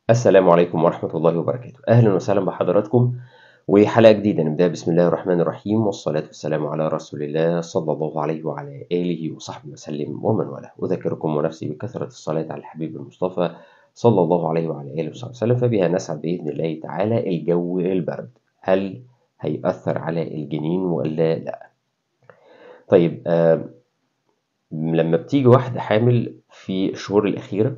السلام عليكم ورحمة الله وبركاته أهلا وسهلا بحضراتكم وحلقة جديدة نبدأ بسم الله الرحمن الرحيم والصلاة والسلام على رسول الله صلى الله عليه وعلى آله وصحبه وسلم ومن والاه أذكركم ونفسي بكثرة الصلاة على الحبيب المصطفى صلى الله عليه وعلى آله وصحبه وسلم فبها نسعد بإذن الله تعالى الجو البرد هل هيأثر على الجنين ولا لا طيب آه لما بتيجي واحدة حامل في الشهور الأخيرة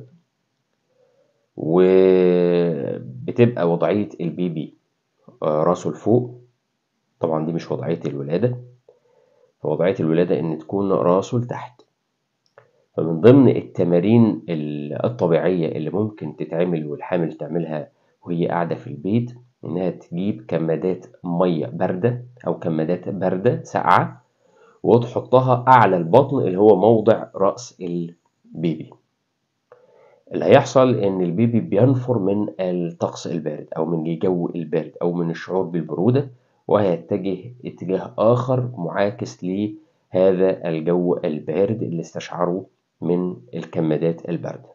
وبتبقى وضعية البيبي راسه لفوق طبعا دي مش وضعية الولادة فوضعية الولادة إن تكون راسه لتحت فمن ضمن التمارين الطبيعية اللي ممكن تتعمل والحامل تعملها وهي قاعدة في البيت إنها تجيب كمادات مية باردة أو كمادات باردة ساقعة وتحطها أعلى البطن اللي هو موضع رأس البيبي اللي هيحصل ان البيبي بينفر من الطقس البارد او من الجو البارد او من الشعور بالبرودة وهيتجه اتجاه اخر معاكس لهذا الجو البارد اللي استشعره من الكمادات الباردة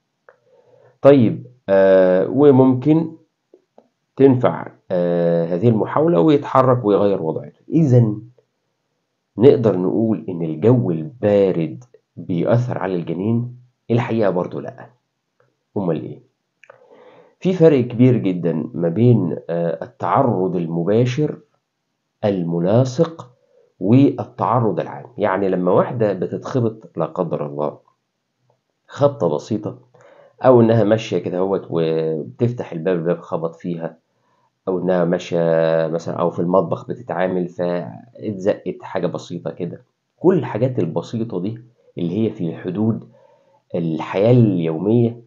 طيب آه وممكن تنفع آه هذه المحاولة ويتحرك ويغير وضعيته إذا نقدر نقول إن الجو البارد بيأثر على الجنين الحقيقة برضو لأ أمال إيه؟ في فرق كبير جدا ما بين التعرض المباشر الملاصق والتعرض العام يعني لما واحدة بتتخبط لا قدر الله خبطة بسيطة أو إنها ماشية كده هوت وبتفتح الباب الباب خبط فيها أو إنها ماشية مثلا أو في المطبخ بتتعامل فاتزقت حاجة بسيطة كده كل الحاجات البسيطة دي اللي هي في حدود الحياة اليومية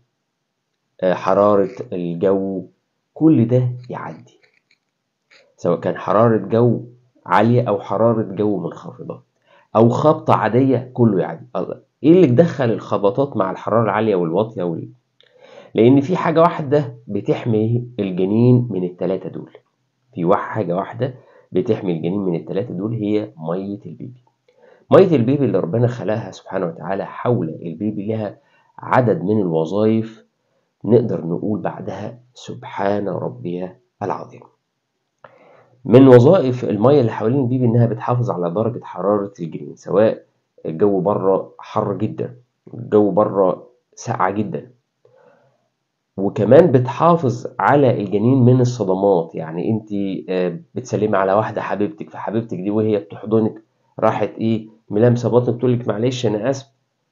حرارة الجو كل ده يعدي سواء كان حرارة جو عالية أو حرارة جو منخفضة أو خبطة عادية كله يعدي إيه اللي دخل الخبطات مع الحرارة العالية والواطية وال... لأن في حاجة واحدة بتحمي الجنين من التلاتة دول في حاجة واحدة بتحمي الجنين من التلاتة دول هي مية البيبي مية البيبي اللي ربنا خلقها سبحانه وتعالى حول البيبي لها عدد من الوظائف نقدر نقول بعدها سبحان ربي العظيم من وظائف المية اللي حوالين البيبي إنها بتحافظ على درجة حرارة الجنين سواء الجو بره حر جدا الجو بره ساقعة جدا وكمان بتحافظ على الجنين من الصدمات يعني انت بتسلمي على واحدة حبيبتك فحبيبتك دي وهي بتحضنك راحت ايه ملامسة بطنك بتقول لك معلش انا اسف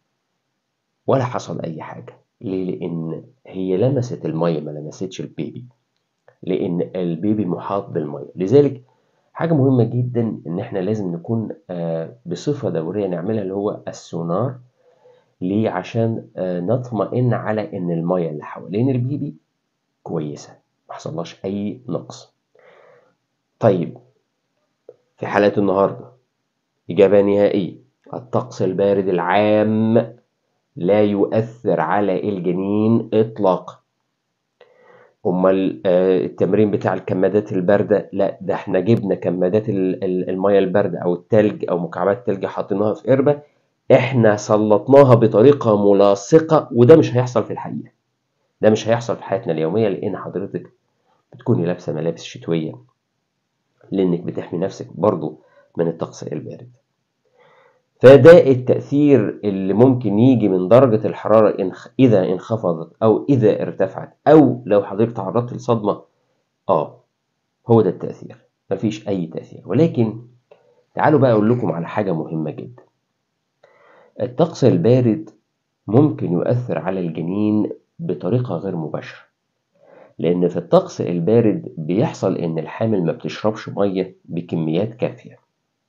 ولا حصل اي حاجة ليه لان هي لمست المية ما لمستش البيبي لان البيبي محاط بالمية لذلك حاجة مهمة جدا ان احنا لازم نكون بصفة دورية نعملها اللي هو السونار ليه عشان نطمئن على ان المية اللي حوالين البيبي كويسة ما حصلهاش اي نقص طيب في حالة النهاردة إجابة نهائية الطقس البارد العام لا يؤثر على الجنين إطلاقا أمال التمرين بتاع الكمادات الباردة لا ده احنا جبنا كمادات المية الباردة أو التلج أو مكعبات التلج حطيناها في قربة احنا سلطناها بطريقة ملاصقة وده مش هيحصل في الحقيقة ده مش هيحصل في حياتنا اليومية لأن حضرتك بتكوني لابسة ملابس شتوية لأنك بتحمي نفسك برضو من الطقس البارد فده التأثير اللي ممكن يجي من درجة الحرارة إذا انخفضت أو إذا ارتفعت أو لو حضرتك تعرضت لصدمة آه هو ده التأثير مفيش أي تأثير ولكن تعالوا بقى أقول لكم على حاجة مهمة جدا الطقس البارد ممكن يؤثر على الجنين بطريقة غير مباشرة لأن في الطقس البارد بيحصل إن الحامل ما بتشربش مية بكميات كافية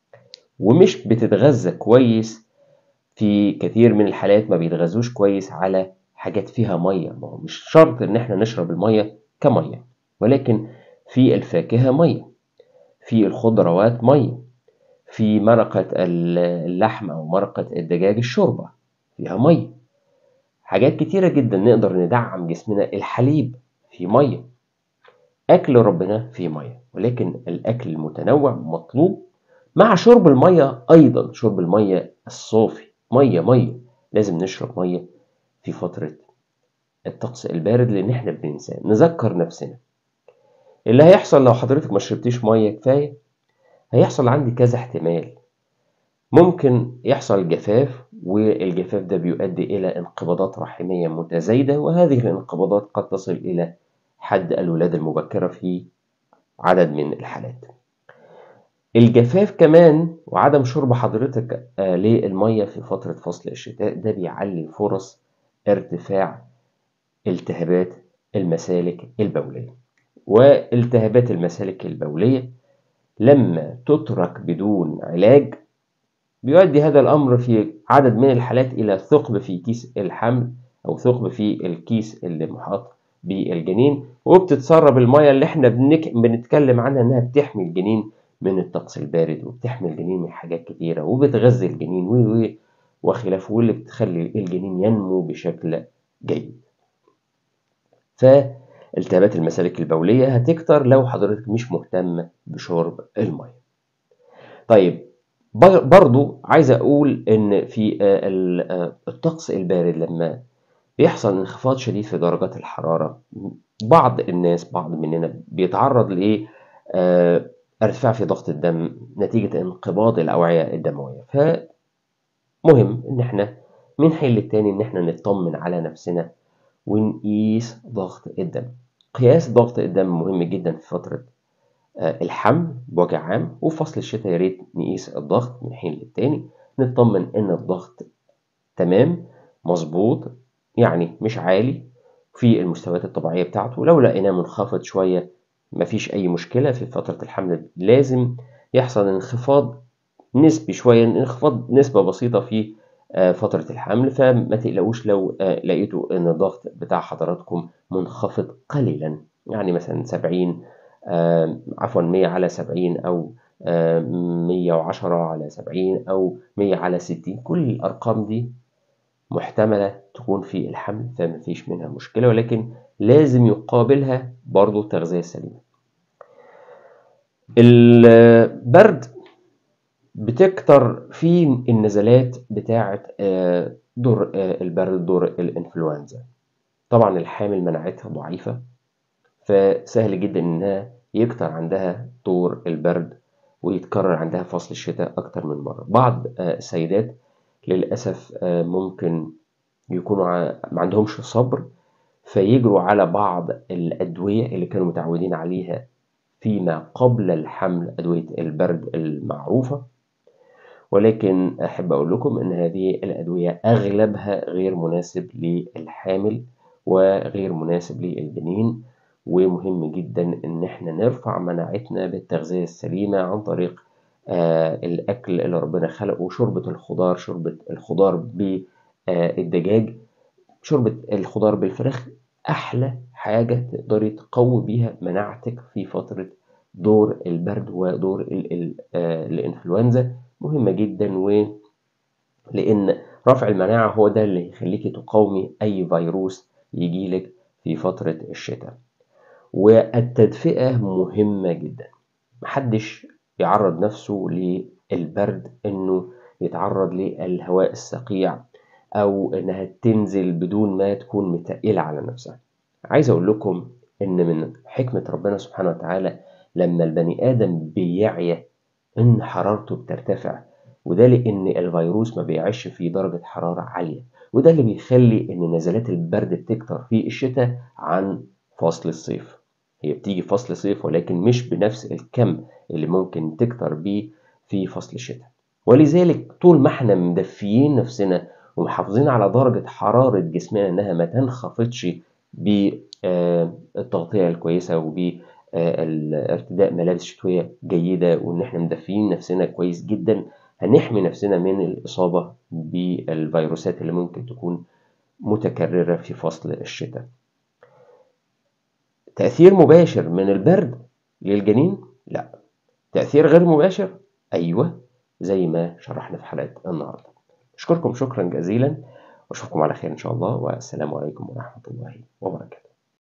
ومش بتتغذى كويس في كثير من الحالات ما بيتغذوش كويس على حاجات فيها مية ما هو مش شرط إن احنا نشرب المية كمية ولكن في الفاكهة مية في الخضروات مية في مرقة اللحم أو مرقة الدجاج الشوربة فيها مية حاجات كتيرة جدا نقدر ندعم جسمنا الحليب فيه مية أكل ربنا فيه مية ولكن الأكل المتنوع مطلوب مع شرب المية أيضا شرب المية الصافي مية مية لازم نشرب مية في فترة الطقس البارد لان احنا بننساه نذكر نفسنا اللي هيحصل لو حضرتك ما شربتيش ميه كفايه هيحصل عندي كذا احتمال ممكن يحصل جفاف والجفاف ده بيؤدي إلى انقباضات رحمية متزايدة وهذه الانقباضات قد تصل إلى حد الولادة المبكرة في عدد من الحالات الجفاف كمان وعدم شرب حضرتك آه، للمية في فترة فصل الشتاء ده بيعلي فرص ارتفاع التهابات المسالك البولية والتهابات المسالك البولية لما تترك بدون علاج بيؤدي هذا الأمر في عدد من الحالات إلى ثقب في كيس الحمل أو ثقب في الكيس اللي محاط بالجنين وبتتسرب المية اللي احنا بنك... بنتكلم عنها إنها بتحمي الجنين من الطقس البارد وبتحمي الجنين من حاجات كتيرة وبتغذي الجنين و و وخلافه واللي بتخلي الجنين ينمو بشكل جيد. فالتهابات المسالك البولية هتكتر لو حضرتك مش مهتم بشرب المية. طيب برضو عايز اقول ان في الطقس البارد لما بيحصل انخفاض شديد في درجات الحرارة بعض الناس بعض مننا بيتعرض لايه ارتفاع في ضغط الدم نتيجة انقباض الأوعية الدموية فمهم ان احنا من حين للتاني ان احنا نطمن على نفسنا ونقيس ضغط الدم قياس ضغط الدم مهم جدا في فترة الحمل بوجه عام وفي فصل الشتاء يا ريت نقيس الضغط من حين للتاني نطمن ان الضغط تمام مظبوط يعني مش عالي في المستويات الطبيعيه بتاعته لو لقيناه منخفض شويه مفيش اي مشكله في فتره الحمل لازم يحصل انخفاض نسبي شويه انخفاض نسبه بسيطه في فترة الحمل فما تقلقوش لو لقيتوا ان الضغط بتاع حضراتكم منخفض قليلا يعني مثلا 70 عفوا 100 على 70 أو 110 على 70 أو 100 على 60 كل الأرقام دي محتملة تكون في الحمل فما فيش منها مشكلة ولكن لازم يقابلها برضو التغذية السليمة البرد بتكتر في النزلات بتاعة دور البرد دور الانفلونزا طبعا الحامل مناعتها ضعيفة فسهل جدا انها يكتر عندها دور البرد ويتكرر عندها فصل الشتاء أكتر من مرة بعض السيدات للأسف ممكن يكونوا ما عندهمش صبر فيجروا على بعض الأدوية اللي كانوا متعودين عليها فيما قبل الحمل أدوية البرد المعروفة ولكن أحب أقول لكم أن هذه الأدوية أغلبها غير مناسب للحامل وغير مناسب للجنين ومهم جدا ان احنا نرفع مناعتنا بالتغذية السليمة عن طريق آه الاكل اللي ربنا خلقه شوربة الخضار شوربة الخضار بالدجاج شوربة الخضار بالفراخ احلى حاجة تقدري تقوي بيها مناعتك في فترة دور البرد ودور ال ال آه الانفلونزا مهمة جدا و لان رفع المناعة هو ده اللي يخليكي تقاومي اي فيروس يجيلك في فترة الشتاء والتدفئة مهمة جدا محدش يعرض نفسه للبرد انه يتعرض للهواء السقيع او انها تنزل بدون ما تكون متقلة على نفسها عايز اقول لكم ان من حكمة ربنا سبحانه وتعالى لما البني ادم بيعيا ان حرارته بترتفع وده لان الفيروس ما بيعيش في درجة حرارة عالية وده اللي بيخلي ان نزلات البرد بتكتر في الشتاء عن فصل الصيف هي بتيجي فصل صيف ولكن مش بنفس الكم اللي ممكن تكتر بيه في فصل الشتاء ولذلك طول ما احنا مدفيين نفسنا ومحافظين على درجة حرارة جسمنا انها ما تنخفضش بالتغطية الكويسة وبارتداء ملابس شتوية جيدة وان احنا مدفيين نفسنا كويس جدا هنحمي نفسنا من الإصابة بالفيروسات اللي ممكن تكون متكررة في فصل الشتاء تأثير مباشر من البرد للجنين؟ لا تأثير غير مباشر؟ أيوة زي ما شرحنا في حلقة النهاردة أشكركم شكرا جزيلا وأشوفكم على خير إن شاء الله والسلام عليكم ورحمة الله وبركاته